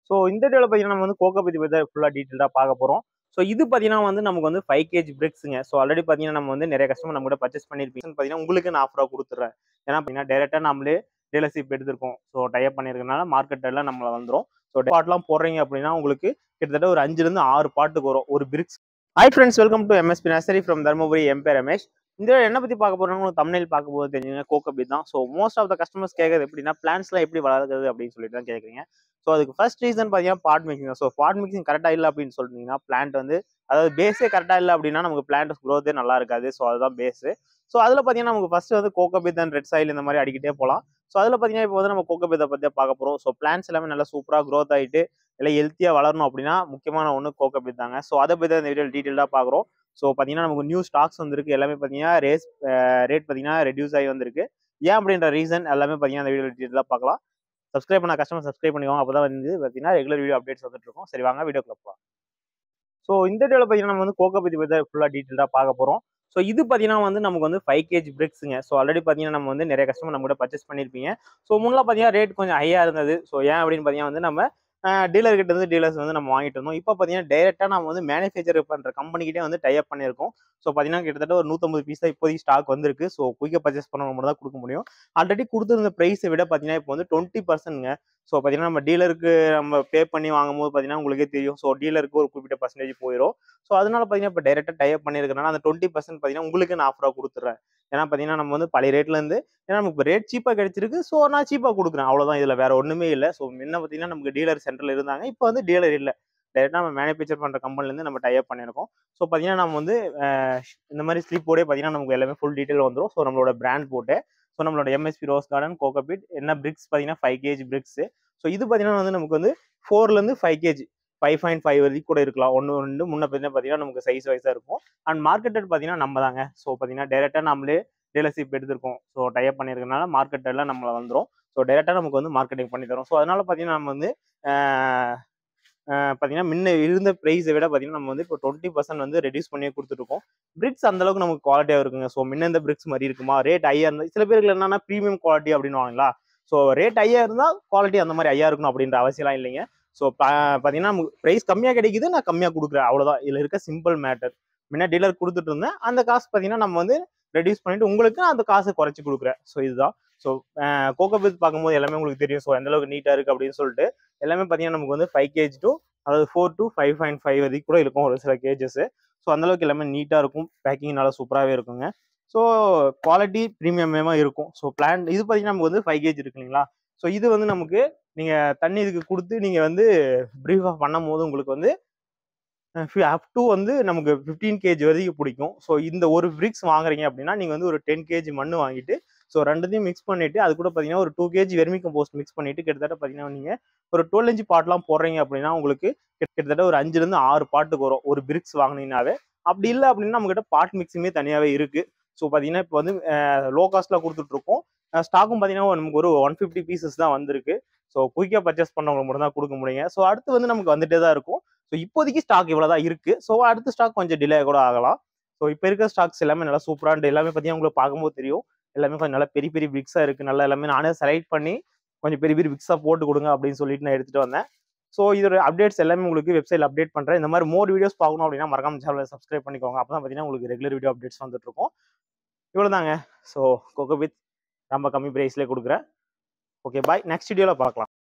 so இந்த வீடியோவில் பார்த்தீங்கன்னா நம்ம வந்து கோகோ பற்றி பற்றி ஃபுல்லாக டீட்டெயிலாக பார்க்க போகிறோம் ஸோ இது பார்த்தீங்கன்னா வந்து நமக்கு வந்து ஃபைவ் கேஜி பிரிக்ஸுங்க ஸோ ஆல்ரெடி பார்த்தீங்கன்னா நம்ம வந்து நிறைய கஸ்டமர் நம்ம கூட பர்ச்சேஸ் பண்ணியிருப்பீங்க பார்த்தீங்கன்னா உங்களுக்கு நான் ஆஃபராக கொடுத்துட்றேன் ஏன்னா பார்த்தீங்கன்னா டேரெக்டாக நம்மளே டீலர்ஷிப் எடுத்திருக்கோம் ஸோ டைப் பண்ணியிருக்கனால மார்க்கெட்டில் நம்மளை வந்துடும் ஸோ பாட்லாம் போடுறீங்க அப்படின்னா உங்களுக்கு கிட்டத்தட்ட ஒரு அஞ்சுலேருந்து ஆறு பாட்டுக்கு வரும் ஒரு bricks hi friends welcome to MSP nursery from Dharmapuri எம்பே ரமேஷ் இந்த என்ன பற்றி பார்க்க போகிறோம்னு உங்களுக்கு தமிழில் பார்க்கும்போது தெரிஞ்சுங்க கோகபி தான் so most of the customers கேட்குறது எப்படின்னா பிளான்ஸ்லாம் எப்படி வளர்க்குறது அப்படின்னு சொல்லிட்டு தான் கேட்குறீங்க ஸோ அதுக்கு ஃபர்ஸ்ட் ரீசன் பார்த்தீங்கன்னா pot mixing so pot mixing கரெக்டாக இல்லை அப்படின்னு சொல்லிட்டீங்கன்னா பிளான்ட் வந்து அதாவது பேஸே கரெக்டாக இல்லை அப்படின்னா நமக்கு பிளான்ட் க்ரோத்தே நல்லா இருக்காது ஸோ அதுதான் பேஸு ஸோ அதில் பார்த்தீங்கன்னா நமக்கு ஃபர்ஸ்ட் வந்து கோகபித் அண்ட் ரெட் சாயில் இந்த மாதிரி அடிக்கிட்டே போகலாம் ஸோ அதில் பார்த்தீங்கன்னா இப்போ வந்து நம்ம கோகபித்தை பற்றி பார்க்க போகிறோம் ஸோ பிளான்ஸ் எல்லாமே நல்லா சூப்பராக க்ரோத் ஆகிட்டு இல்லை ஹெல்த்தியாக வளரணும் அப்படின்னா முக்கியமான ஒன்று கோகபித் தாங்க ஸோ அதை பற்றி இந்த வீடியோ டீட்டெயிலாக பார்க்குறோம் ஸோ பார்த்தீங்கன்னா நமக்கு நியூ ஸ்டாக்ஸ் வந்திருக்கு எல்லாமே பார்த்தீங்கன்னா ரேஸ் ரேட் பார்த்தீங்கன்னா ரெடியூஸ் ஆகி வந்திருக்கு ஏன் அப்படின்ற ரீசன் எல்லாமே பார்த்தீங்கன்னா அந்த வீடியோ டீட்டெயிலாக பார்க்கலாம் சப்ஸ்கிரைப் பண்ண கஸ்டமர் சப்ஸ்கிரைப் பண்ணிக்கோங்க அப்போ தான் வந்து பார்த்தீங்கன்னா ரெகுலர் வீடியோ அப்டேட்ஸ் வந்துட்டு இருக்கும் சரி வாங்க வீடியோ போகலாம் ஸோ இந்த வீடியோவில் பார்த்தீங்கன்னா நம்ம வந்து கோகோ பற்றி பற்றி ஃபுல்லாக டீட்டெயிலாக பார்க்க போகிறோம் ஸோ இது பார்த்தீங்கன்னா வந்து நமக்கு வந்து ஃபைவ் கேஜி பிரிக்ஸுங்க ஸோ ஆல்ரெடி பார்த்தீங்கன்னா நம்ம வந்து நிறைய கஸ்டமர் நம்ம கூட பர்ச்சேஸ் பண்ணியிருப்பீங்க ஸோ முன்னெல்லாம் பார்த்தீங்கன்னா ரேட் கொஞ்சம் ஹையாக இருந்தது ஸோ ஏன் அப்படின்னு பார்த்தீங்கன்னா வந்து நம்ம டீலர் கிட்ட இருந்து டீலர்ஸ் வந்து நம்ம வாங்கிட்டு இருந்தோம் இப்போ பார்த்தீங்கன்னா டைரெக்டாக நம்ம வந்து மேனுஃபேக்சர் பண்ணுற கம்பெனிக்கிட்டே வந்து டைப் பண்ணியிருக்கோம் ஸோ பார்த்தீங்கன்னா கிட்டத்தட்ட ஒரு நூற்றம்பது பீஸ் தான் இப்போதைக்கு ஸ்டாக் வந்திருக்கு ஸோ குயிக்காக பர்ச்சேஸ் பண்ண மட்டும் தான் கொடுக்க முடியும் ஆல்ரெடி கொடுத்துருந்த ப்ரைஸை விட பார்த்தீங்கன்னா இப்போ வந்து டுவெண்ட்டி பர்சன்ட்ங்க ஸோ பார்த்தீங்கன்னா நம்ம டீலருக்கு நம்ம பே பண்ணி வாங்கும்போது பார்த்தீங்கன்னா உங்களுக்கே தெரியும் ஸோ டீலருக்கு ஒரு குறிப்பிட்ட பர்சன்டேஜ் போயிடும் ஸோ அதனால பார்த்தீங்கன்னா இப்போ டைரெக்டாக டைப் பண்ணியிருக்கனால அந்த டுவெண்ட்டி பர்சன்ட் பார்த்தீங்கன்னா உங்களுக்கு நான் ஆஃபராக கொடுத்துட்றேன் ஏன்னா பார்த்தீங்கன்னா நம்ம வந்து பழைய ரேட்லேருந்து ஏன்னா நமக்கு ரேட் சீப்பாக கிடைச்சிருக்கு ஸோ நான் சீப்பாக கொடுக்குறேன் அவ்வளோதான் இதில் வேற ஒன்றுமே இல்லை ஸோ முன்ன பார்த்தீங்கன்னா நமக்கு டீலர் சென்டரில் இருந்தாங்க இப்போ வந்து டீலர் இல்லை டேரெக்டாக நம்ம மேனுஃபேக்சர் பண்ணுற கம்பெனிலேருந்து நம்ம டைப் பண்ணியிருக்கோம் ஸோ பார்த்தீங்கன்னா நம்ம வந்து இந்த மாதிரி ஸ்லிப்போடே பார்த்தீங்கன்னா நமக்கு எல்லாமே ஃபுல் டீட்டெயில் வந்துடும் ஸோ நம்மளோட பிராண்ட் போட்டு ஸோ நம்மளோட எம்எஸ்பி ரோஸ் கார்டன் கோகோபிட் என்ன பிரிக்ஸ் பார்த்தீங்கன்னா ஃபைவ் கேஜி பிரிக்ஸ் ஸோ இது பார்த்தீங்கன்னா வந்து நமக்கு வந்து ஃபோர்லேருந்து five KG five point five வரைக்கும் கூட இருக்கலாம் ஒன்று ரெண்டு முன்ன பார்த்தீங்கன்னா பார்த்தீங்கன்னா நமக்கு சைஸ் வைஸாக இருக்கும் அண்ட் மார்க்கெட்டட் பார்த்தீங்கன்னா நம்ம தாங்க ஸோ பார்த்தீங்கன்னா டேரெக்டாக நம்மளே டீலர்ஷிப் எடுத்திருக்கோம் ஸோ டைப் பண்ணியிருக்கனால மார்க்கெட்டில் நம்மளை வந்துடும் ஸோ டேரெக்டாக நமக்கு வந்து மார்க்கெட்டிங் பண்ணி தரோம் ஸோ அதனால பார்த்தீங்கன்னா நம்ம வந்து பார்த்தீங்கன்னா முன்ன இருந்த ப்ரைஸை விட பார்த்தீங்கன்னா நம்ம வந்து இப்போ டுவெண்ட்டி பர்சன்ட் வந்து ரெடியூஸ் பண்ணி கொடுத்துருக்கோம் பிரிக்ஸ் அந்த அளவுக்கு நமக்கு குவாலிட்டியாக இருக்குங்க ஸோ முன்ன இந்த பிரிக்ஸ் மாதிரி இருக்குமா ரேட் ஐயா இருந்தால் சில பேருக்கு என்னன்னா ப்ரீமியம் குவாலிட்டி அப்படின்னு வாங்களா ஸோ ரேட் ஐயா இருந்தால் குவாலிட்டி அந்த மாதிரி ஐயா இருக்கணும் அப்படின்ற அவசியம்லாம் இல்லைங்க ஸோ பார்த்தீங்கன்னா நமக்கு ப்ரைஸ் கம்மியாக கிடைக்குது நான் கம்மியாக கொடுக்குறேன் அவ்வளோதான் இதில் இருக்க சிம்பிள் மேட்டர் முன்ன டீலர் கொடுத்துட்டு இருந்தேன் அந்த காசு பார்த்தீங்கன்னா நம்ம வந்து ரெடியூஸ் பண்ணிட்டு உங்களுக்கு அந்த காசை குறைச்சி கொடுக்குறேன் ஸோ இதுதான் ஸோ கோகோபித் பார்க்கும்போது எல்லாமே உங்களுக்கு தெரியும் ஸோ எந்த அளவுக்கு நீட்டாக இருக்குது அப்படின்னு சொல்லிட்டு எல்லாமே பார்த்தீங்கன்னா நமக்கு வந்து ஃபைவ் கேஜ் டு அதாவது four to five point five வரைக்கும் கூட இருக்கும் ஒரு சில கேஜஸ் ஸோ அந்தளவுக்கு எல்லாமே நீட்டாக இருக்கும் பேக்கிங் நல்லா சூப்பராகவே இருக்குங்க ஸோ குவாலிட்டி ப்ரீமியமாக இருக்கும் ஸோ பிளான் இது பார்த்தீங்கன்னா நமக்கு வந்து ஃபைவ் கேஜ் இருக்கு இல்லைங்களா ஸோ இது வந்து நமக்கு நீங்கள் தண்ணி இதுக்கு கொடுத்து நீங்கள் வந்து ப்ரீஃபாக பண்ணும் போது உங்களுக்கு வந்து அப் டு வந்து நமக்கு ஃபிஃப்டீன் கேஜி வரைக்கும் பிடிக்கும் ஸோ இந்த ஒரு பிரிக்ஸ் வாங்குறீங்க அப்படின்னா நீங்கள் வந்து ஒரு டென் கேஜி மண் வாங்கிட்டு ஸோ ரெண்டுத்தையும் மிக்ஸ் பண்ணிட்டு அது கூட பார்த்தீங்கன்னா ஒரு two KG vermicompost mix பண்ணிட்டு கிட்டத்தட்ட பார்த்தீங்கன்னா நீங்கள் ஒரு டுவெல் இன்ச்சு பாட்லாம் போடுறீங்க அப்படின்னா உங்களுக்கு கிட்டத்தட்ட ஒரு அஞ்சுலேருந்து ஆறு பாட்டுக்கு வரும் ஒரு பிரிக்ஸ் வாங்கினீங்கனாவே அப்படி இல்லை அப்படின்னா நம்மகிட்ட பாட் மிக்ஸுமே தனியாகவே இருக்குது ஸோ பார்த்தீங்கன்னா இப்போ வந்து லோ காஸ்ட்டில் கொடுத்துட்ருக்கோம் ஸ்டாக்கும் பார்த்தீங்கன்னா நமக்கு ஒரு ஒன் ஃபிஃப்டி பீசஸ் தான் வந்திருக்கு ஸோ குயிக்காக பர்ச்சேஸ் பண்ணவங்க மட்டும் தான் கொடுக்க முடியுங்க ஸோ அடுத்து வந்து நமக்கு வந்துட்டே தான் இருக்கும் ஸோ இப்போதைக்கு ஸ்டாக் இவ்வளோ தான் இருக்குது ஸோ அடுத்த ஸ்டாக் கொஞ்சம் டிலே கூட ஆகலாம் ஸோ இப்போ இருக்க ஸ்டாக்ஸ் எல்லாமே நல்லா சூப்பராக எல்லாமே பார்த்தீங்கன்னா உங்களுக்கு பார்க்கும்போது தெரியும் எல்லாமே கொஞ்சம் நல்லா பெரிய பெரிய பிக்ஸாக இருக்குது நல்லா எல்லாமே நானே செலக்ட் பண்ணி கொஞ்சம் பெரிய பெரிய பிக்ஸாக போட்டு கொடுங்க அப்படின்னு சொல்லிட்டு நான் எடுத்துகிட்டு வந்தேன் ஸோ இதோட அப்டேட்ஸ் எல்லாமே உங்களுக்கு வெப்சைட் அப்டேட் பண்ணுறேன் இந்த மாதிரி மோர் வீடியோஸ் பார்க்கணும் அப்படின்னா மறக்காம சேனலில் சப்ஸ்கிரைப் பண்ணிக்கோங்க அப்போ தான் பார்த்தீங்கன்னா உங்களுக்கு ரெகுலர் வீடியோ அப்டேட்ஸ் வந்துட்டு இருக்கும் இவ்வளோ தாங்க ஸோ கோகோபித் ரொம்ப கம்மி ப்ரைஸ்லேயே கொடுக்குறேன் ஓகே பாய் நெக்ஸ்ட் வீடியோவில் பார்க்கலாம்